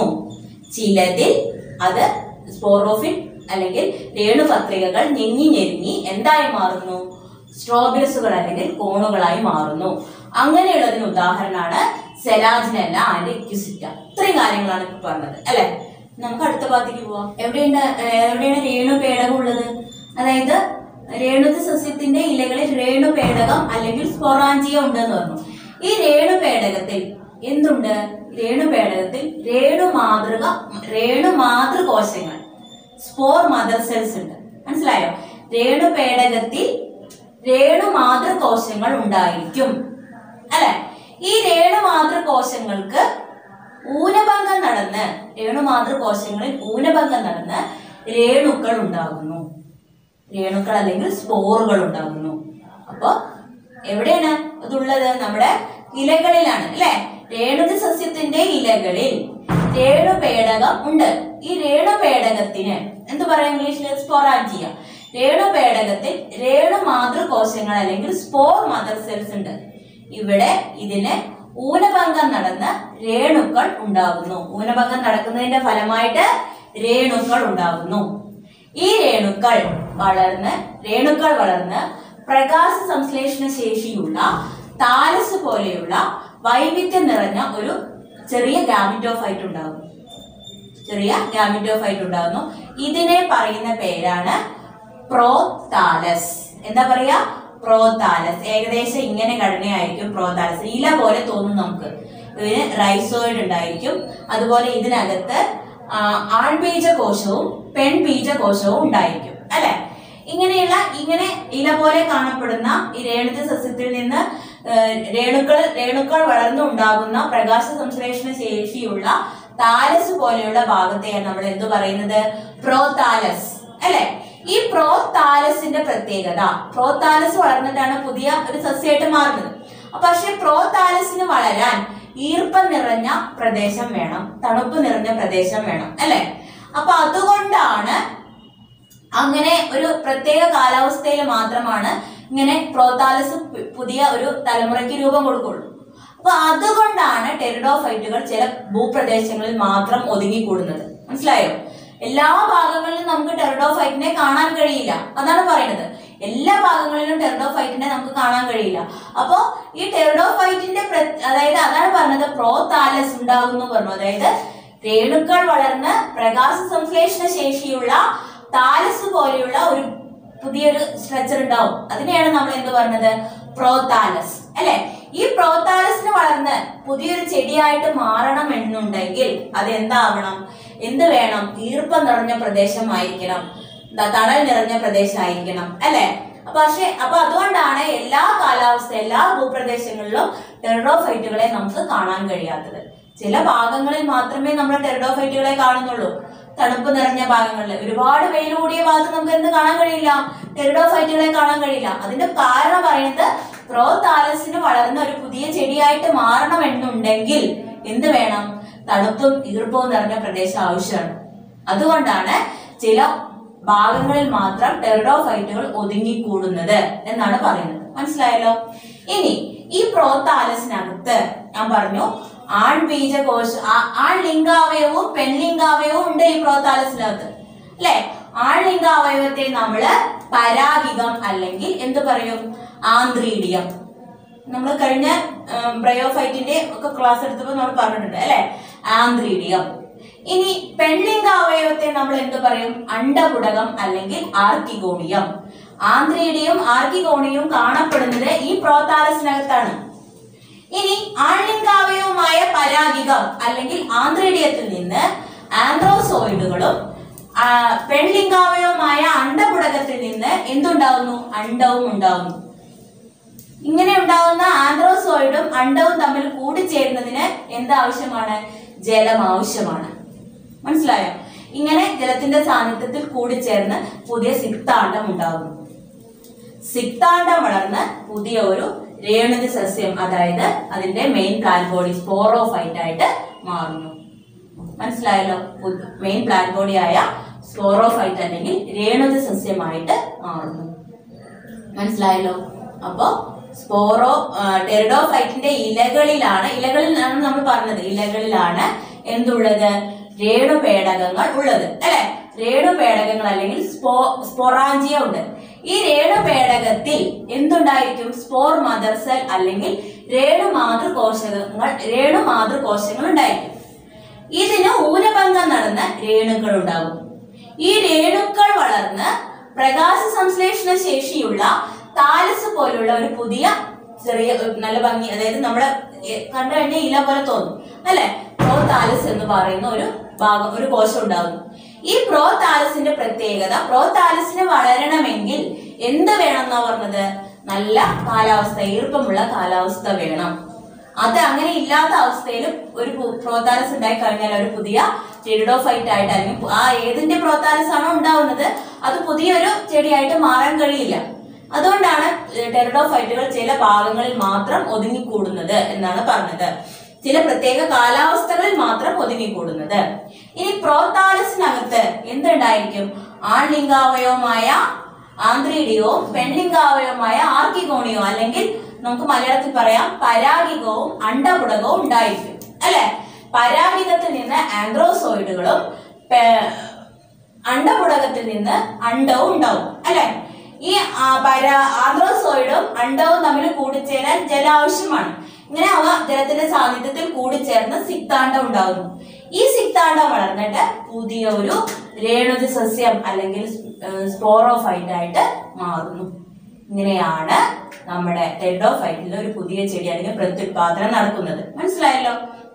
ചിലതിൽ അത് സ്പോറോഫിൽ അല്ലെങ്കിൽ രേണുപത്രികകൾ ഞെങ്ങി ഞെരുങ്ങി എന്തായി മാറുന്നു സ്ട്രോബിലസുകൾ അല്ലെങ്കിൽ കോണുകളായി മാറുന്നു അങ്ങനെയുള്ളതിന് ഉദാഹരണമാണ് സെലാജിനല്ല ആൻഡ് ഇക്വിസിറ്റ ഇത്രയും കാര്യങ്ങളാണ് ഇപ്പൊ പറഞ്ഞത് അല്ലെ നമുക്ക് അടുത്ത ഭാഗത്തേക്ക് പോവാം എവിടെയുണ്ട് ഏഹ് എവിടെയാണ് രേണുപേടകം ഉള്ളത് അതായത് രേണുജ സസ്യത്തിന്റെ ഇലകളിൽ രേണുപേടകം അല്ലെങ്കിൽ സ്പൊറാഞ്ചിയ ഉണ്ടെന്ന് പറഞ്ഞു ഈ രേണുപേടകത്തിൽ എന്തുണ്ട് രേണുപേടകത്തിൽ രേണു മാതൃക രേണു മാതൃകോശങ്ങൾ സ്പോർ മദർ സെൽസ് ഉണ്ട് മനസ്സിലായോ രേണുപേടകത്തിൽ രേണു മാതൃകോശങ്ങൾ ഉണ്ടായിരിക്കും അല്ലെ ഈ രേണു മാതൃകോശങ്ങൾക്ക് ഊനഭംഗം നടന്ന് രേണു മാതൃകോശങ്ങളിൽ ഊനഭംഗം നടന്ന് രേണുക്കൾ ഉണ്ടാകുന്നു രേണുക്കൾ അല്ലെങ്കിൽ സ്പോറുകൾ ഉണ്ടാകുന്നു അപ്പൊ എവിടെയാണ് ഇതുള്ളത് നമ്മുടെ ഇലകളിലാണ് അല്ലെ രേണുജ സസ്യത്തിന്റെ ഇലകളിൽ രേണുപേടകം ഉണ്ട് ഈ രേണുപേടകത്തിന് എന്ത് പറയാം ഇംഗ്ലീഷിൽ സ്പൊറാഞ്ചിയ രേണുപേടകത്തിൽ രേണു മാതൃകോശങ്ങൾ അല്ലെങ്കിൽ സ്പോർ മദർ സെൽസ് ഉണ്ട് ഇവിടെ ഇതിന് ഊനഭംഗം നടന്ന് രേണുക്കൾ ഉണ്ടാകുന്നു ഊനഭംഗം നടക്കുന്നതിന്റെ ഫലമായിട്ട് രേണുക്കൾ ഉണ്ടാകുന്നു ഈ രേണുക്കൾ വളർന്ന് രേണുക്കൾ വളർന്ന് പ്രകാശ സംശ്ലേഷണ ശേഷിയുള്ള താലസ് പോലെയുള്ള വൈവിധ്യം നിറഞ്ഞ ഒരു ചെറിയ ഗാമിറ്റോഫൈറ്റ് ഉണ്ടാകും ചെറിയ ഗാമിറ്റോഫൈറ്റ് ഉണ്ടാകുന്നു ഇതിനെ പറയുന്ന പേരാണ് പ്രോതാലസ് എന്താ പറയാ പ്രോതാലസ് ഏകദേശം ഇങ്ങനെ ഘടനയായിരിക്കും പ്രോതാലസ് ഇല പോലെ തോന്നും നമുക്ക് ഇതിന് റൈസോയിഡ് ഉണ്ടായിരിക്കും അതുപോലെ ഇതിനകത്ത് ആ, ആൺബീജകോശവും പെൺബീജകോശവും ഉണ്ടായിരിക്കും അല്ലെ ഇങ്ങനെയുള്ള ഇങ്ങനെ ഇല പോലെ കാണപ്പെടുന്ന ഈ രേണുജ സസ്യത്തിൽ നിന്ന് ഏഹ്, രേണുക്കൾ രേണുക്കൾ വളർന്നുണ്ടാകുന്ന പ്രകാശ സംശ്ലേഷണ ശേഷിയുള്ള താലസ് പോലെയുള്ള ഭാഗത്തെയാണ് നമ്മൾ എന്ത് പറയുന്നത് പ്രോതാലസ് അല്ലെ ഈ പ്രോതാലസിന്റെ പ്രത്യേകത പ്രോതാലസ് വളർന്നിട്ടാണ് പുതിയ ഒരു സസ്യമായിട്ട് മാറുന്നത് അപ്പൊ പക്ഷെ പ്രോതാലസിന് വളരാൻ ഈർപ്പം നിറഞ്ഞ പ്രദേശം വേണം തണുപ്പ് നിറഞ്ഞ പ്രദേശം വേണം അല്ലെ അപ്പൊ അതുകൊണ്ടാണ് അങ്ങനെ ഒരു പ്രത്യേക കാലാവസ്ഥയിൽ മാത്രമാണ് ഇങ്ങനെ പ്രോതാലസ് പു- പുതിയ ഒരു തലമുറയ്ക്ക് രൂപം കൊടുക്കുള്ളൂ അപ്പൊ അതുകൊണ്ടാണ് ടെറിഡോഫൈറ്റുകൾ ചില ഭൂപ്രദേശങ്ങളിൽ മാത്രം ഒതുങ്ങിക്കൂടുന്നത് മനസ്സിലായോ എല്ലാ ഭാഗങ്ങളിലും നമുക്ക് ടെറിഡോഫൈറ്റിനെ കാണാൻ കഴിയില്ല അതാണ് പറയുന്നത് എല്ലാ ഭാഗങ്ങളിലും ടെറിഡോഫൈറ്റിനെ നമുക്ക് കാണാൻ കഴിയില്ല അപ്പോ ഈ ടെറിഡോഫൈറ്റിന്റെ പ്ര- അതായത് അതാണ് പറഞ്ഞത് പ്രോതാലസ് ഉണ്ടാകുന്നു പറഞ്ഞു അതായത് രേണുക്കൾ വളർന്ന് പ്രകാശ സംശ്ലേഷണ ശേഷിയുള്ള താലസ് പോലെയുള്ള ഒരു പുതിയൊരു സ്ട്രക്ചർ ഉണ്ടാവും അതിനെയാണ് നമ്മൾ എന്ത് പറഞ്ഞത് പ്രോതാലസ് അല്ലെ ഈ പ്രോതാലസിന് വളർന്ന് പുതിയൊരു ചെടിയായിട്ട് മാറണം എന്നുണ്ടെങ്കിൽ അത് എന്താവണം എന്ത് വേണം ഈർപ്പം നിറഞ്ഞ പ്രദേശമായിരിക്കണം ദ- തണൽ നിറഞ്ഞ പ്രദേശമായിരിക്കണം അല്ലെ അപ്പൊ പക്ഷെ അപ്പൊ അതുകൊണ്ടാണ് എല്ലാ കാലാവസ്ഥ എല്ലാ ഭൂപ്രദേശങ്ങളിലും ടെറഡോഫൈറ്റുകളെ നമുക്ക് കാണാൻ കഴിയാത്തത് ചില ഭാഗങ്ങളിൽ മാത്രമേ നമ്മൾ ടെറഡോഫൈറ്റുകളെ കാണുന്നുള്ളൂ തണുപ്പ് നിറഞ്ഞ ഭാഗങ്ങളിൽ ഒരുപാട് വെയിൽ കൂടിയ ഭാഗത്ത് നമുക്ക് എന്ത് കാണാൻ കഴിയില്ല ടെറിഡോഫൈറ്റുകളെ കാണാൻ കഴിയില്ല അതിന്റെ കാരണം പറയുന്നത് പ്രോ താലസിന് വളർന്ന ഒരു പുതിയ ചെടിയായിട്ട് മാറണം എന്നുണ്ടെങ്കിൽ എന്ത് വേണം തണുപ്പും ഈർപ്പവും നിറഞ്ഞ പ്രദേശം ആവശ്യമാണ് അതുകൊണ്ടാണ് ചില ഭാഗങ്ങളിൽ മാത്രം ടെറിഡോഫൈറ്റുകൾ ഒതുങ്ങിക്കൂടുന്നത് എന്നാണ് പറയുന്നത് മനസ്സിലായല്ലോ ഇനി ഈ പ്രോതാലസിനകത്ത് ഞാൻ പറഞ്ഞു ആൺബീജകോശ ആ- ആൺലിംഗാവയവവും പെൺലിംഗാവയവവും ഉണ്ട് ഈ പ്രോതാലസിനകത്ത് അല്ലെ ആൺലിംഗാവയവത്തെ നമ്മള് പരാഗികം അല്ലെങ്കിൽ എന്ത് പറയും ആന്ത്രീഡിയം നമ്മൾ കഴിഞ്ഞ ബ്രയോഫൈറ്റിന്റെ ഒക്കെ ക്ലാസ് എടുത്തപ്പോൾ നമ്മൾ പറഞ്ഞിട്ടുണ്ട് അല്ലെ ആന്ത്രീഡിയം ഇനി പെൺലിംഗ അവയവത്തെ നമ്മൾ എന്ത് പറയും അണ്ടപുടകം അല്ലെങ്കിൽ ആർക്കിഗോണിയം ആന്ത്രീഡിയും ആർക്കിഗോണിയും കാണപ്പെടുന്നത് ഈ പ്രോതാലസിനകത്താണ് ഇനി ആൺലിംഗാവയവുമായ പരാഗികം അല്ലെങ്കിൽ ആന്ത്രേഡിയത്തിൽ നിന്ന് ആന്ത്രോസോയിഡുകളും ആ, പെൺലിംഗാവയവുമായ അണ്ടപുടകത്തിൽ നിന്ന് എന്തുണ്ടാവുന്നു അണ്ടവും ഉണ്ടാവുന്നു ഇങ്ങനെ ഉണ്ടാവുന്ന ആന്ത്രോസോയിഡും അണ്ടവും തമ്മിൽ കൂടിച്ചേരുന്നതിന് എന്താവശ്യമാണ് ജലം ആവശ്യമാണ് മനസ്സിലായോ ഇങ്ങനെ ജലത്തിന്റെ സാന്നിധ്യത്തിൽ കൂടിച്ചേർന്ന് പുതിയ സിക്താണ്ഡം ഉണ്ടാകുന്നു സിക്താണ്ഡം വളർന്ന് പുതിയ ഒരു രേണുക സസ്യം അതായത് അതിന്റെ മെയിൻ പ്ലാന്റ് ബോഡി സ്പോറോഫൈറ്റ് ആയിട്ട് മാറുന്നു മനസ്സിലായല്ലോ മെയിൻ പ്ലാന്റ് ബോഡി ആയ സ്പോറോഫൈറ്റ് അല്ലെങ്കിൽ രേണുക സസ്യമായിട്ട് മാറുന്നു മനസ്സിലായല്ലോ അപ്പോ സ്പോറോ ടെറിഡോഫൈറ്റിന്റെ ഇലകളിലാണ് ഇലകളിലാണ് നമ്മൾ പറഞ്ഞത് ഇലകളിലാണ് എന്തുള്ളത് രേണുപേടകങ്ങൾ ഉള്ളത് അല്ലെ രേണുപേടകങ്ങൾ അല്ലെങ്കിൽ സ്പോ സ്പൊറാഞ്ചിയ ഉണ്ട് ഈ രേണുപേടകത്തിൽ എന്തുണ്ടായിരിക്കും സ്പോർ മദർ സെൽ അല്ലെങ്കിൽ രേണു മാതൃകോശങ്ങൾ രേണു മാതൃകോശങ്ങൾ ഉണ്ടായിരിക്കും ഇതിന് ഊനഭംഗം നടന്ന് രേണുക്കൾ ഉണ്ടാകും ഈ രേണുക്കൾ വളർന്ന് പ്രകാശ സംശ്ലേഷണ ശേഷിയുള്ള താലസ് പോലുള്ള ഒരു പുതിയ ചെറിയ ഒരു നല്ല ഭംഗി അതായത് നമ്മള് എ- കണ്ടു കഴിഞ്ഞാൽ ഇല പോലെ തോന്നും അല്ലെ പ്രോ താലസ് എന്ന് പറയുന്ന ഒരു ഭാഗം ഒരു കോശം ഉണ്ടാകുന്നു ഈ പ്രോ താലസിന്റെ പ്രത്യേകത പ്രോ താലസിന് വളരണമെങ്കിൽ എന്ത് വേണം എന്നാ പറഞ്ഞത് നല്ല കാലാവസ്ഥ ഈർപ്പമുള്ള കാലാവസ്ഥ വേണം അത് അങ്ങനെ ഇല്ലാത്ത അവസ്ഥയിലും ഒരു പു- പ്രോതാലസ് ഉണ്ടായി കഴിഞ്ഞാൽ ഒരു പുതിയ ടെറിഡോഫൈറ്റ് ആയിട്ട് അല്ലെങ്കിൽ പു- ആ ഏതിന്റെ പ്രോതാലസ് ആണോ ഉണ്ടാവുന്നത് അത് പുതിയൊരു ചെടിയായിട്ട് മാറാൻ കഴിയില്ല അതുകൊണ്ടാണ് ടെറിഡോഫൈറ്റുകൾ ചില ഭാഗങ്ങളിൽ മാത്രം ഒതുങ്ങിക്കൂടുന്നത് എന്നാണ് പറഞ്ഞത് ചില പ്രത്യേക കാലാവസ്ഥകളിൽ മാത്രം ഒതുങ്ങിക്കൂടുന്നത് ഇനി പ്രോതാലസിനകത്ത് എന്തുണ്ടായിരിക്കും ആൺലിംഗാവയവമായ ആന്ത്രീഡിയോ പെൺലിംഗാവയവമായ ആർക്കിഗോണിയോ അല്ലെങ്കിൽ നമുക്ക് മലയാളത്തിൽ പറയാം പരാഗികവും അണ്ടപുടകവും ഉണ്ടായിരിക്കും അല്ലെ പരാഗികത്തിൽ നിന്ന് ആന്ത്രോസോയിഡുകളും പേ- അണ്ടപുടകത്തിൽ നിന്ന് അണ്ടവും ഉണ്ടാവും അല്ലെ ഈ ആ, പര ആന്ത്രോസോയിഡും അണ്ടവും തമ്മിൽ കൂടിച്ചേരാൻ ജലം ആവശ്യമാണ് ഇങ്ങനെ അവ ജലത്തിന്റെ സാന്നിധ്യത്തിൽ കൂടിച്ചേർന്ന് സിക്താണ്ഡം ഉണ്ടാകുന്നു ഈ സിക്താണ്ഡം വളർന്നിട്ട് പുതിയ ഒരു രേണുജ സസ്യം അല്ലെങ്കിൽ സ്പോറോഫൈറ്റ് ആയിട്ട് മാറുന്നു ഇങ്ങനെയാണ് നമ്മുടെ ടെഡോഫൈറ്റിൽ ഒരു പുതിയ ചെടി അല്ലെങ്കിൽ പ്രത്യുത്പാദനം നടക്കുന്നത് മനസ്സിലായല്ലോ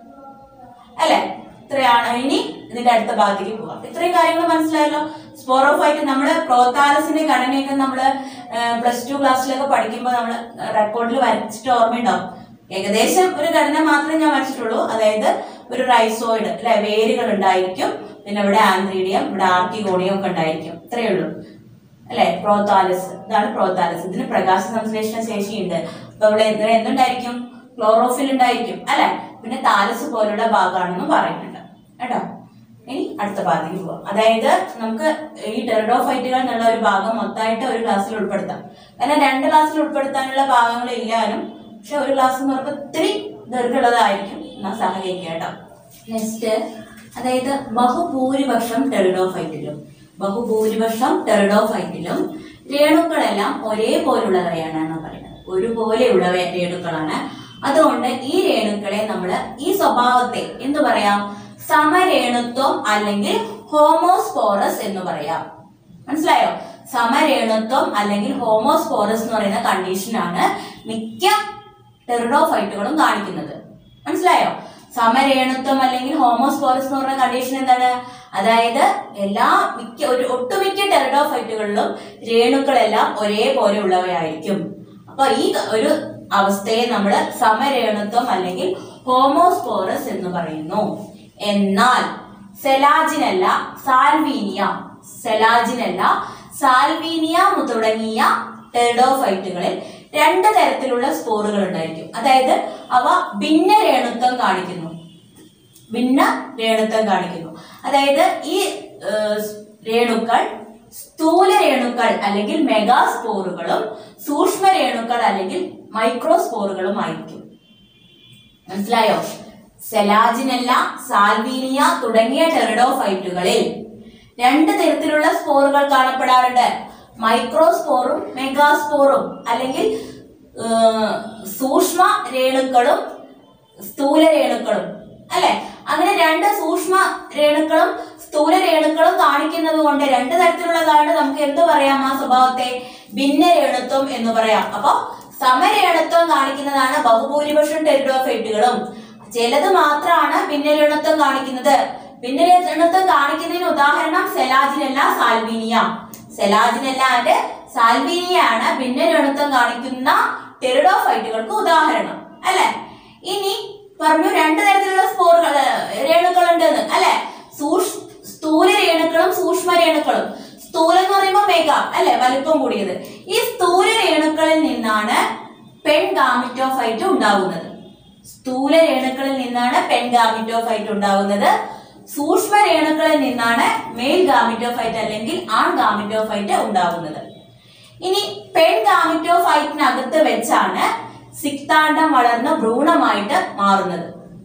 അല്ലെ ഇത്രയാണ് ഇനി ഇതിന്റെ അടുത്ത ഭാഗത്തേക്ക് പോവാം ഇത്രയും കാര്യങ്ങൾ മനസ്സിലായല്ലോ സ്പോറോഫൈറ്റ് നമ്മള് പ്രോത്താലസിന്റെ ഘടനയൊക്കെ നമ്മള് പ്ലസ് ടു ക്ലാസ്സിലൊക്കെ പഠിക്കുമ്പോൾ നമ്മൾ റെക്കോർഡിൽ വരച്ചിട്ട് ഓർമ്മയുണ്ടാവും ഏകദേശം ഒരു ഘടന മാത്രമേ ഞാൻ വരച്ചിട്ടുള്ളൂ അതായത് ഒരു റൈസോയിഡ് അല്ലെ വേരുകൾ ഉണ്ടായിരിക്കും പിന്നെ ഇവിടെ ആന്ത്രീഡിയം ഇവിടെ ആർക്കിഗോണിയം ഒക്കെ ഉണ്ടായിരിക്കും ഇത്രയേ ഉള്ളൂ അല്ലെ പ്രോത്താലസ് ഇതാണ് പ്രോത്താലസ് ഇതിന് പ്രകാശ സംശ്ലേഷണ ശേഷിയുണ്ട് അപ്പൊ ഇവിടെ എന്ത് എന്തുണ്ടായിരിക്കും ക്ലോറോഫിൽ ഉണ്ടായിരിക്കും അല്ലെ പിന്നെ താലസ് പോലുള്ള ഭാഗമാണെന്നും പറയുന്നുണ്ട് കേട്ടോ ഇനി അടുത്ത ഭാഗത്തേക്ക് പോവാം അതായത് നമുക്ക് ഈ ടെറഡോഫൈറ്റുകൾ എന്നുള്ള ഒരു ഭാഗം മൊത്തമായിട്ട് ഒരു ക്ലാസ്സിൽ ഉൾപ്പെടുത്താം കാരണം രണ്ട് ക്ലാസ്സിൽ ഉൾപ്പെടുത്താനുള്ള ഭാഗങ്ങൾ ഇല്ലാനും പക്ഷെ ഒരു ക്ലാസ് എന്ന് പറയുമ്പോൾ ഇത്തിരി ദീർഘമുള്ളതായിരിക്കും എന്നാൽ സഹകരിക്കുക കേട്ടോ നെക്സ്റ്റ് അതായത് ബഹുഭൂരിപക്ഷം ടെറിഡോഫൈറ്റിലും ബഹുഭൂരിപക്ഷം ടെറിഡോഫൈറ്റിലും രേണുക്കളെല്ലാം ഒരേപോലുള്ളവയാണെന്ന് പറയുന്നത് ഒരുപോലെയുള്ള വേ- രേണുക്കളാണ് അതുകൊണ്ട് ഈ രേണുക്കളെ നമ്മൾ ഈ സ്വഭാവത്തെ എന്തു പറയാം സമരേണുത്വം അല്ലെങ്കിൽ ഹോമോസ്പോറസ് എന്ന് പറയാം മനസ്സിലായോ സമരേണുത്വം അല്ലെങ്കിൽ ഹോമോസ്പോറസ് എന്ന് പറയുന്ന കണ്ടീഷനാണ് മിക്ക ടെറിഡോഫൈറ്റുകളും കാണിക്കുന്നത് മനസ്സിലായോ സമരേണുത്വം അല്ലെങ്കിൽ ഹോമോസ്പോറസ് എന്ന് പറയുന്ന കണ്ടീഷൻ എന്താണ് അതായത് എല്ലാ മിക്ക ഒരു ഒട്ടുമിക്ക ടെറിഡോഫൈറ്റുകളിലും രേണുക്കളെല്ലാം ഒരേപോലെ ഉള്ളവയായിരിക്കും അപ്പൊ ഈ ക- ഒരു അവസ്ഥയെ നമ്മൾ സമരേണുത്വം അല്ലെങ്കിൽ ഹോമോസ്പോറസ് എന്ന് പറയുന്നു എന്നാൽ സെലാജിനല്ല സാൽവീനിയ സെലാജിനല്ല സാൽവീനിയ തുടങ്ങിയ ടെറിഡോഫൈറ്റുകളിൽ രണ്ട് തരത്തിലുള്ള സ്പോറുകൾ ഉണ്ടായിരിക്കും അതായത് അവ ഭിന്ന രേണുത്വം കാണിക്കുന്നു ഭിന്ന രേണുത്വം കാണിക്കുന്നു അതായത് ഈ ഏഹ്, രേണുക്കൾ സ്ഥൂല രേണുക്കൾ അല്ലെങ്കിൽ മെഗാസ്പോറുകളും സൂക്ഷ്മ രേണുക്കൾ അല്ലെങ്കിൽ മൈക്രോസ്പോറുകളും ആയിരിക്കും മനസ്സിലായോ സെലാജിനല്ല സാൽവീനിയ തുടങ്ങിയ ടെറിഡോഫൈറ്റുകളിൽ രണ്ട് തരത്തിലുള്ള സ്പോറുകൾ കാണപ്പെടാറുണ്ട് മൈക്രോസ്പോറും മെഗാസ്പോറും അല്ലെങ്കിൽ ഏഹ്, സൂക്ഷ്മ രേണുക്കളും സ്ഥൂല രേണുക്കളും അല്ലെ അങ്ങനെ രണ്ട് സൂക്ഷ്മ രേണുക്കളും സ്ഥൂല രേണുക്കളും കാണിക്കുന്നത് കൊണ്ട് രണ്ട് തരത്തിലുള്ളതാണ് നമുക്ക് എന്ത് പറയാം ആ സ്വഭാവത്തെ ഭിന്ന രേണുത്വം എന്ന് പറയാം അപ്പൊ സമരേണുത്വം കാണിക്കുന്നതാണ് ബഹുഭൂരിപക്ഷം ടെറിഡോഫൈറ്റുകളും ചിലത് മാത്രമാണ് ഭിന്നരേണുത്വം കാണിക്കുന്നത് ഭിന്നരേണുത്വം കാണിക്കുന്നതിന് ഉദാഹരണം സെലാജിനല്ല സാൽവീനിയ സെലാജിനല്ല ആൻഡ് സാൽവീനിയ ആണ് ഭിന്നരേണുത്വം കാണിക്കുന്ന ടെറിഡോഫൈറ്റുകൾക്ക് ഉദാഹരണം അല്ലെ ഇനി പറഞ്ഞു രണ്ട് തരത്തിലുള്ള സ്പോറുകൾ രേണുക്കൾ ഉണ്ടെന്ന് അല്ലെ സൂക്ഷ് സ്ഥൂല രേണുക്കളും സൂക്ഷ്മ രേണുക്കളും സ്ഥൂലം എന്ന് പറയുമ്പോൾ മെഗ അല്ലെ വലിപ്പം കൂടിയത് ഈ സ്ഥൂല രേണുക്കളിൽ നിന്നാണ് പെൺ ഗാമിറ്റോഫൈറ്റ് ഉണ്ടാകുന്നത് സ്ഥൂല രേണുക്കളിൽ നിന്നാണ് പെൺ ഗാമിറ്റോഫൈറ്റ് ഉണ്ടാകുന്നത് സൂക്ഷ്മ രേണുക്കളിൽ നിന്നാണ് മെയിൽ ഗാമിറ്റോഫൈറ്റ് അല്ലെങ്കിൽ ആൺ ഗാമിറ്റോഫൈറ്റ് ഉണ്ടാകുന്നത് ഇനി പെൺ ഗാമിറ്റോഫൈറ്റിനകത്ത് വെച്ചാണ് സിക്താണ്ഡം വളർന്ന് ഭ്രൂണമായിട്ട് മാറുന്നത്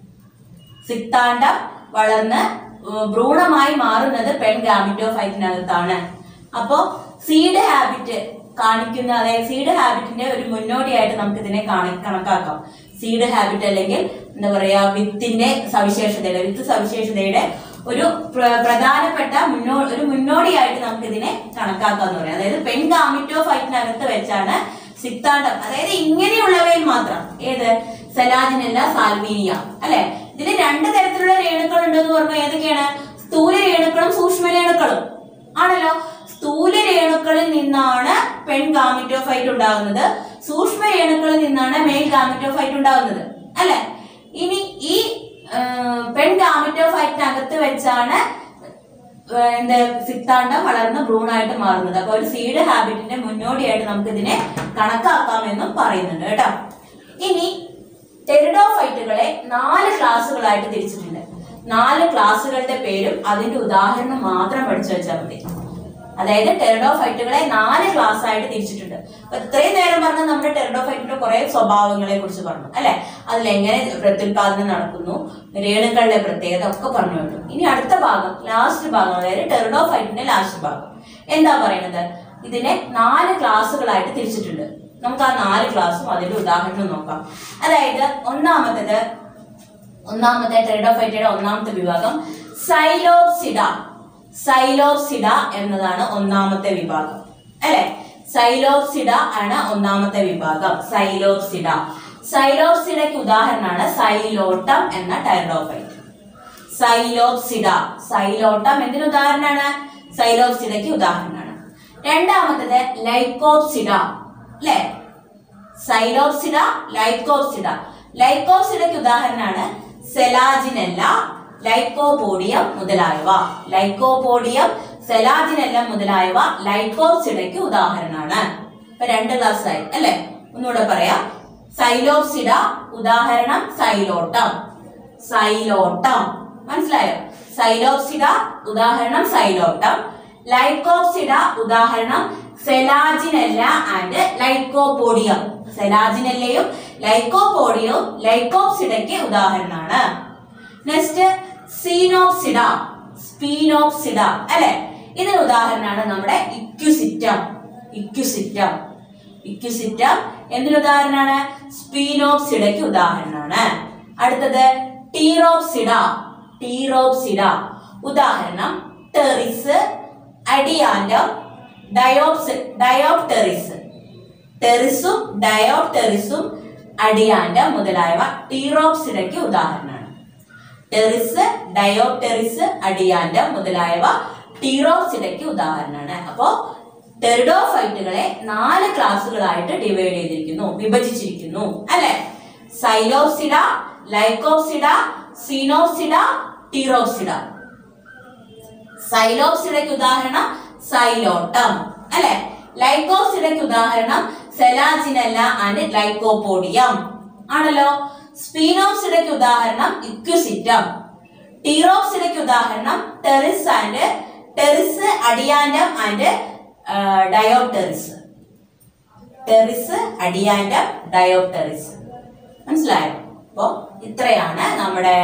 സിക്താണ്ഡം വളർന്ന് ഏർ ഭ്രൂണമായി മാറുന്നത് പെൺ ഗാമിറ്റോഫൈറ്റിനകത്താണ് അപ്പോ സീഡ് ഹാബിറ്റ് കാണിക്കുന്ന അതായത് സീഡ് ഹാബിറ്റിന്റെ ഒരു മുന്നോടിയായിട്ട് നമുക്ക് ഇതിനെ കാണി കണക്കാക്കാം സീഡ് ഹാബിറ്റ് അല്ലെങ്കിൽ എന്താ പറയാ വിത്തിന്റെ സവിശേഷതയുടെ വിത്ത് സവിശേഷതയുടെ ഒരു പ്ര- പ്രധാനപ്പെട്ട മുന്നോ ഒരു മുന്നോടിയായിട്ട് നമുക്ക് ഇതിനെ കണക്കാക്കാന്ന് പറയാം അതായത് പെൺ ഗാമിറ്റോഫൈറ്റിനകത്ത് വെച്ചാണ് സിക്താണ്ഡം അതായത് ഇങ്ങനെയുള്ളവയിൽ മാത്രം ഏത് സെലാജിനല്ല സാൽവീനിയ അല്ലെ ഇതിന് രണ്ട് തരത്തിലുള്ള രേണുക്കൾ ഉണ്ടെന്ന് പറഞ്ഞു ഏതൊക്കെയാണ് സ്ഥൂല രേണുക്കളും സൂക്ഷ്മ രേണുക്കളും ആണല്ലോ സ്ഥൂല രേണുക്കളിൽ നിന്നാണ് പെൺ ഗാമിറ്റോഫൈറ്റ് ഉണ്ടാകുന്നത് സൂക്ഷ്മ രേണുക്കളിൽ നിന്നാണ് മെയിൽ ഗാമിറ്റോഫൈറ്റ് ഉണ്ടാകുന്നത് അല്ലെ ഇനി ഈ ആ, പെൺ ഗാമിറ്റോഫൈറ്റിനകത്ത് വെച്ചാണ് ഏഹ് എന്ത് സിക്താണ്ഡം വളർന്ന് ഭ്രൂണായിട്ട് മാറുന്നത് അപ്പൊ ഒരു സീഡ് ഹാബിറ്റിന്റെ മുന്നോടിയായിട്ട് നമുക്ക് ഇതിനെ കണക്കാക്കാമെന്നും പറയുന്നുണ്ട് കേട്ടോ ഇനി ടെറിഡോഫൈറ്റുകളെ നാല് ക്ലാസ്സുകളായിട്ട് തിരിച്ചിട്ടുണ്ട് നാല് ക്ലാസ്സുകളുടെ പേരും അതിന്റെ ഉദാഹരണം മാത്രം പഠിച്ചു വെച്ചാൽ മതി അതായത് ടെറിഡോഫൈറ്റുകളെ നാല് ക്ലാസ് ആയിട്ട് തിരിച്ചിട്ടുണ്ട് അപ്പൊ ഇത്രയും നേരം പറഞ്ഞ നമ്മുടെ ടെറിഡോഫൈറ്റിന്റെ കുറെ സ്വഭാവങ്ങളെ കുറിച്ച് പറഞ്ഞു അല്ലെ അതിലെങ്ങനെ പ്രത്യുൽപാദനം നടക്കുന്നു രേണുക്കളുടെ പ്രത്യേകത ഒക്കെ പറഞ്ഞു കേട്ടു ഇനി അടുത്ത ഭാഗം ലാസ്റ്റ് ഭാഗം അതായത് ടെറിഡോഫൈറ്റിന്റെ ലാസ്റ്റ് ഭാഗം എന്താ പറയുന്നത് ഇതിനെ നാല് ക്ലാസ്സുകളായിട്ട് തിരിച്ചിട്ടുണ്ട് നമുക്ക് ആ നാല് ക്ലാസ്സും അതിന്റെ ഉദാഹരണം നോക്കാം അതായത് ഒന്നാമത്തേത് ഒന്നാമത്തെ ടെറിഡോഫൈറ്റയുടെ ഒന്നാമത്തെ വിഭാഗം സൈലോപ്സിഡ സൈലോപ്സിഡ എന്നതാണ് ഒന്നാമത്തെ വിഭാഗം അല്ലെ സൈലോപ്സിഡ ആണ് ഒന്നാമത്തെ വിഭാഗം സൈലോപ്സിഡ സൈലോപ്സിഡയ്ക്ക് ഉദാഹരണമാണ് സൈലോട്ടം എന്ന ടെറിഡോഫൈറ്റ് സൈലോപ്സിഡ സൈലോട്ടം എന്തിന് ഉദാഹരണമാണ് സൈലോപ്സിഡയ്ക്ക് ഉദാഹരണമാണ് രണ്ടാമത്തത് ലൈക്കോപ്സിഡ അല്ലേ സൈലോപ്സിഡ ലൈക്കോപ്സിഡ ലൈക്കോപ്സിഡയ്ക്ക് ഉദാഹരണമാണ് സെലാജിനെല്ല ലൈക്കോപോഡിയം മുതലായവ ലൈക്കോപോഡിയം സെലാജിനെല്ല മുതലായവ ലൈക്കോപ്സിഡയ്ക്ക് ഉദാഹരണമാണ് ഇപ്പൊ രണ്ട് ക്ലാസ് ആയി അല്ലെ ഒന്നുകൂടെ പറയാം സൈലോപ്സിഡ ഉദാഹരണം സൈലോട്ടം സൈലോട്ടം മനസ്സിലായോ സൈലോപ്സിഡ ഉദാഹരണം സൈലോട്ടം ലൈക്കോപ്സിഡ ഉദാഹരണം സെലാജിനെല്ല ആൻഡ് ലൈക്കോപോഡിയം സെലാജിനെല്ലയും ലൈക്കോപോഡിയവും ലൈക്കോപ്സിഡയ്ക്ക് ഉദാഹരണമാണ് നെക്സ്റ്റ് സീനോപ്സിഡ സ്പീനോപ്സിഡ അല്ലെ ഇതിന് ഉദാഹരണമാണ് നമ്മുടെ ഇക്യുസിറ്റം ഇക്യുസിറ്റം ഇക്യുസിറ്റം എന്തിന് ഉദാഹരണമാണ് സ്പീനോപ്സിഡയ്ക്ക് ഉദാഹരണമാണ് അടുത്തത് ടീറോപ്സിഡ ടീറോപ്സിഡ ഉദാഹരണം ടെറിസ് അഡിയാൻഡം ഡയോപ്സ് ഡയോപ്ടെറിസ് ടെറിസും ഡയോപ്ടെറിസും അഡിയാൻഡം മുതലായവ ടീറോപ്സിഡയ്ക്ക് ഉദാഹരണമാണ് ടെറിസ് ഡയോപ്ടെറിസ് അഡിയാൻഡം മുതലായവ ടീറോപ്സിഡയ്ക്ക് ഉദാഹരണമാണ് അപ്പോ ടെറിഡോഫൈറ്റുകളെ നാല് ക്ലാസ്സുകളായിട്ട് ഡിവൈഡ് ചെയ്തിരിക്കുന്നു വിഭജിച്ചിരിക്കുന്നു അല്ലെ സൈലോപ്സിഡ ലൈക്കോപ്സിഡ സീനോപ്സിഡ ടീറോപ്സിഡ സൈലോപ്സിഡയ്ക്ക് ഉദാഹരണം സൈലോട്ടം അല്ലെ ലൈക്കോസിഡയ്ക്ക് ഉദാഹരണം സെലാജിനല്ല ആൻഡ് ലൈക്കോപോഡിയം ആണല്ലോ സ്പീനോപ്സിഡയ്ക്ക് ഉദാഹരണം ഇക്വിസിറ്റം ടീറോപ്സിഡയ്ക്ക് ഉദാഹരണം ടെറിസ് ആൻഡ് ടെറിസ് അഡിയാൻഡം ആൻഡ് ഡയോടെറിസ് ടെറിസ് അഡിയാൻഡം ഡയോടെറിസ് മനസ്സിലായോ അപ്പോ ഇത്രയാണ് നമ്മുടെ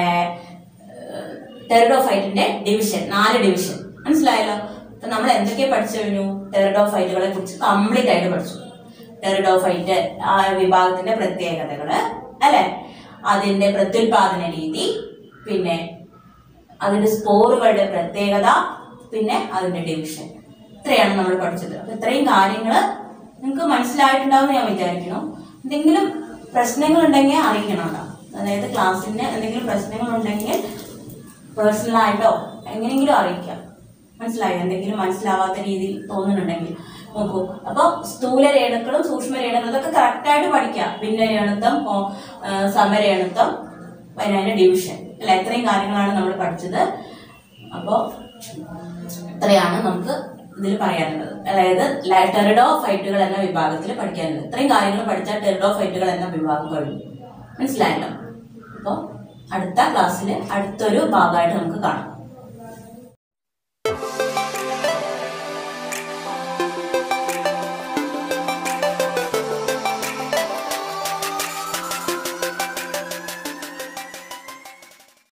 ടെറിഡോഫൈറ്റിന്റെ ഡിവിഷൻ നാല് ഡിവിഷൻ മനസ്സിലായല്ലോ അപ്പൊ നമ്മൾ എന്തൊക്കെ പഠിച്ചു കഴിഞ്ഞു ടെറിഡോഫൈറ്റുകളെ കുറിച്ച് കംപ്ലീറ്റ് ആയിട്ട് പഠിച്ചു ടെറിഡോഫൈറ്റ് ആ വിഭാഗത്തിന്റെ പ്രത്യേകതകള് അല്ലെ അതിന്റെ പ്രത്യുൽപാദന രീതി പിന്നെ അതിന്റെ സ്പോറുകളുടെ പ്രത്യേകത പിന്നെ അതിന്റെ ഡിവിഷൻ ഇത്രയാണ് നമ്മൾ പഠിച്ചത് അപ്പൊ ഇത്രയും കാര്യങ്ങൾ നിങ്ങൾക്ക് മനസ്സിലായിട്ടുണ്ടാവും ഞാൻ വിചാരിക്കുന്നു എന്തെങ്കിലും പ്രശ്നങ്ങൾ ഉണ്ടെങ്കിൽ അറിയിക്കണം കേട്ടോ അതായത് ക്ലാസ്സിന് എന്തെങ്കിലും പ്രശ്നങ്ങൾ ഉണ്ടെങ്കിൽ പേഴ്സണൽ ആയിട്ടോ എങ്ങനെയെങ്കിലും അറിയിക്കാം മനസ്സിലായോ എന്തെങ്കിലും മനസ്സിലാവാത്ത രീതിയിൽ തോന്നുന്നുണ്ടെങ്കിൽ നോക്കൂ അപ്പൊ സ്ഥൂല രേണുക്കളും സൂക്ഷ്മ രേണുക്കളും ഇതൊക്കെ കറക്റ്റ് ആയിട്ട് പഠിക്കാം ഭിന്ന രേണുത്വം ഓ, ആ, സമരേണുത്വം പിന്നെ അതിന്റെ ഡിവിഷൻ അല്ല ഇത്രയും കാര്യങ്ങളാണ് നമ്മൾ പഠിച്ചത് അപ്പോൾ ഇത്രയാണ് നമുക്ക് ഇതിൽ പറയാനുള്ളത് അതായത് ടെറിഡോ ഫൈറ്റുകൾ എന്ന വിഭാഗത്തിൽ പഠിക്കാനുള്ളത് ഇത്രയും കാര്യങ്ങൾ പഠിച്ചാൽ ടെറിഡോ ഫൈറ്റുകൾ എന്ന വിഭാഗം കഴിഞ്ഞു മനസ്സിലായല്ലോ അപ്പോൾ അടുത്ത ക്ലാസ്സിൽ അടുത്തൊരു ഭാഗമായിട്ട് നമുക്ക് കാണാം